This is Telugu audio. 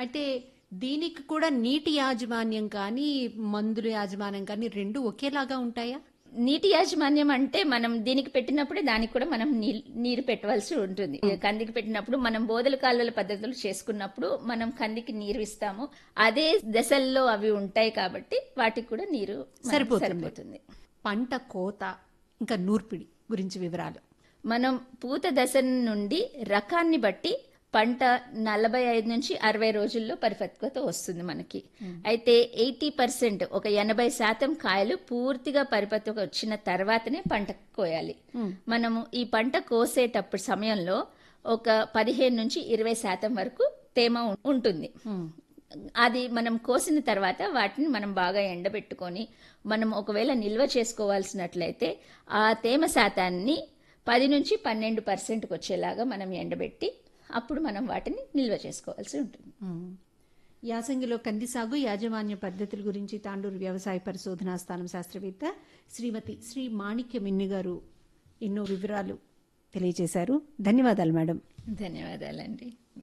అయితే దీనికి కూడా నీటి యాజమాన్యం కానీ మందుల యాజమాన్యం కానీ రెండు ఒకేలాగా ఉంటాయా నీటి యాజమాన్యం అంటే మనం దీనికి పెట్టినప్పుడే దానికి కూడా మనం నీల్- నీరు పెట్టవలసి ఉంటుంది కందికి పెట్టినప్పుడు మనం బోదల కాలువల పద్ధతులు చేసుకున్నప్పుడు మనం కందికి నీరు ఇస్తాము అదే దశల్లో అవి ఉంటాయి కాబట్టి వాటికి కూడా నీరు మనకు సరిపోతుంది. సరిపోతుంది పంట కోత ఇంకా నూర్పిడి గురించి వివరాలు మనం పూత దశ నుండి రకాన్ని బట్టి పంట నలభై ఐదు నుంచి అరవై రోజుల్లో పరిపక్వత వస్తుంది మనకి అయితే ఎయిటీ పర్సెంట్ ఒక ఎనభై శాతం కాయలు పూర్తిగా పరిపక్వత వచ్చిన తర్వాతనే పంట కోయాలి మనము ఈ పంట కోసేటప్పుడు సమయంలో ఒక పదిహేను నుంచి ఇరవై శాతం వరకు తేమ ఉం- ఉంటుంది అది మనం కోసిన తర్వాత వాటిని మనం బాగా ఎండబెట్టుకొని మనం ఒకవేళ నిల్వ చేసుకోవాల్సినట్లయితే ఆ తేమ శాతాన్ని పది నుంచి పన్నెండు పర్సెంట్కి వచ్చేలాగా మనం ఎండబెట్టి అప్పుడు మనం వాటిని నిల్వ చేసుకోవాల్సి ఉంటుంది యాసంగిలో కంది సాగు యాజమాన్య పద్ధతుల గురించి తాండూరు వ్యవసాయ పరిశోధనా స్థానం శాస్త్రవేత్త శ్రీమతి శ్రీ మాణిక్య మిన్ని గారు ఎన్నో వివరాలు తెలియజేశారు ధన్యవాదాలు మేడం ధన్యవాదాలండి